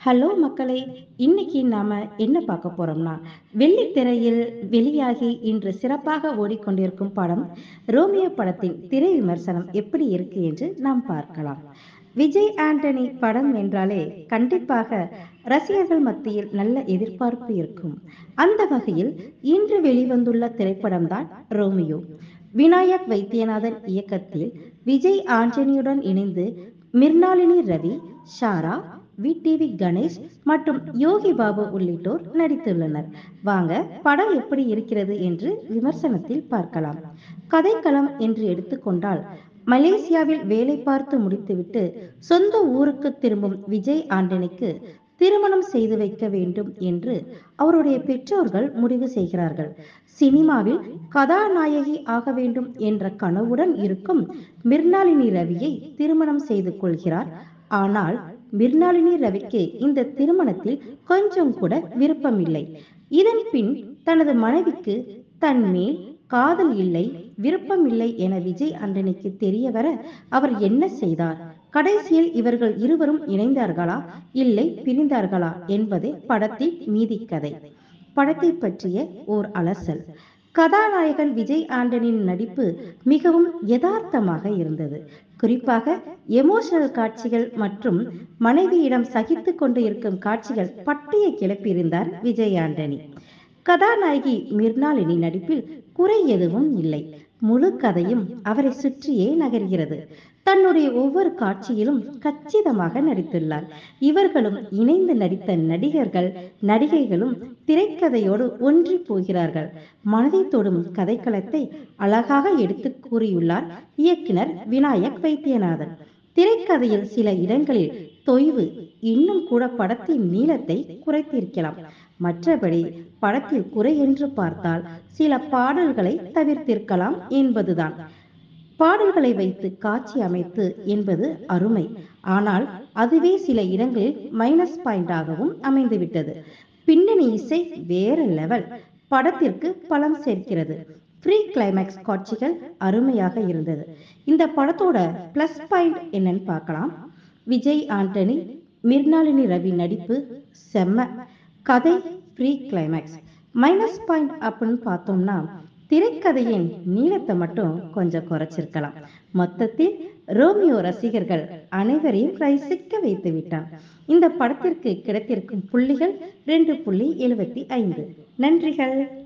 hello மக்களே இன்னைக்கு நாம என்ன பார்க்க போறோம்னா வெள்ளித்திரையில் வெளியாகி இன்று சிறப்பாக ஓடிக்கொண்டிருக்கும் படம் ரோமியோ படத்தின் திரை விமர்சனம் எப்படி இருக்கு என்று நாம் பார்க்கலாம் விஜய் ஆண்டனி படம் என்றாலே கண்டிப்பாக ரசிகர்கள் மத்தியில் நல்ல எதிர்பார்ப்பு இருக்கும் அந்த வகையில் இன்று வெளிவந்துள்ள திரைப்படம் தான் ரோமியோ விநாயக் வைத்தியநாதன் இயக்கத்தில் விஜய் ஆண்டனியுடன் இணைந்து மிர்னாலினி ரவி ஷாரா வி டிவி கணேஷ் மற்றும் யோகி பாபு உள்ளிட்டோர் நடித்துள்ளனர் வாங்க படம் எப்படி இருக்கிறது என்று விமர்சனத்தில் பார்க்கலாம் கதைக்களம் என்று எடுத்துக்கொண்டால் மலேசியாவில் வேலை பார்த்து முடித்துவிட்டு சொந்த ஊருக்கு திரும்பும் விஜய் ஆண்டனிக்கு திருமணம் செய்து வைக்க வேண்டும் என்று அவருடைய பெற்றோர்கள் முடிவு செய்கிறார்கள் சினிமாவில் கதாநாயகி ஆக வேண்டும் என்ற கனவுடன் இருக்கும் மிர்னாலினி ரவியை திருமணம் செய்து கொள்கிறார் ஆனால் மிர்னாலினி ரவிக்கு இந்த திருமணத்தில் கொஞ்சம் கூட விருப்பமில்லை இதன் பின் தனது மனைவிக்கு தன் மேல் காதல் இல்லை விருப்பமில்லை என விஜய் ஆண்டனிக்கு தெரிய வர அவர் என்ன செய்தார் கடைசியில் இவர்கள் இருவரும் இணைந்தார்களா இல்லை பிரிந்தார்களா என்பதே படத்தின் மீதி கதை படத்தை பற்றிய ஓர் அலசல் கதாநாயகன் விஜய் ஆண்டனின் நடிப்பு மிகவும் யதார்த்தமாக இருந்தது குறிப்பாக எமோஷனல் காட்சிகள் மற்றும் மனைவியிடம் சகித்து கொண்டு இருக்கும் காட்சிகள் பட்டியை கிளப்பியிருந்தார் விஜய் ஆண்டனி கதாநாயகி மிர்னாலினி நடிப்பில் குறை எதுவும் இல்லை முழு கதையும் அவரை சுற்றியே நகர்கிறது தன்னுடைய ஒவ்வொரு காட்சியிலும் கச்சிதமாக நடித்துள்ளார் இவர்களும் இணைந்து நடித்த நடிகர்கள் நடிகைகளும் திரைக்கதையோடு ஒன்றி போகிறார்கள் மனதை தொடும் கதைக்களத்தை அழகாக எடுத்து கூறியுள்ளார் இயக்குனர் விநாயக் வைத்தியநாதன் திரைக்கதையில் சில இடங்களில் தொய்வு இன்னும் கூட படத்தின் நீளத்தை குறைத்திருக்கலாம் மற்றபடி படத்தில் குறை என்று பார்த்தால் சில பாடல்களை தவிர்த்திருக்கலாம் என்பதுதான் பாடல்களை வைத்து காட்சி அமைத்து என்பது அருமை ஆனால் அதுவே சில இடங்களில் மைனஸ் பாயிண்டாகவும் அமைந்துவிட்டது பின்னணி இசை வேற லெவல் படத்திற்கு பலம் சேர்க்கிறது ப்ரீ கிளைமேக்ஸ் காட்சிகள் அருமையாக இருந்தது இந்த படத்தோட பிளஸ் பாயிண்ட் என்னன்னு பார்க்கலாம் விஜய் ஆண்டனி மிர்னாலினி ரவி நடிப்பு செம்ம கதை ப்ரீ கிளைமேக்ஸ் மைனஸ் பாயிண்ட் அப்படின்னு பார்த்தோம்னா திரைக்கதையின் நீளத்தை மட்டும் கொஞ்சம் குறைச்சிருக்கலாம் மொத்தத்தில் ரோமியோ ரசிகர்கள் அனைவரையும் ரசிக்க வைத்து விட்டான் இந்த படத்திற்கு கிடைத்திருக்கும் புள்ளிகள் ரெண்டு புள்ளி எழுபத்தி ஐந்து நன்றிகள்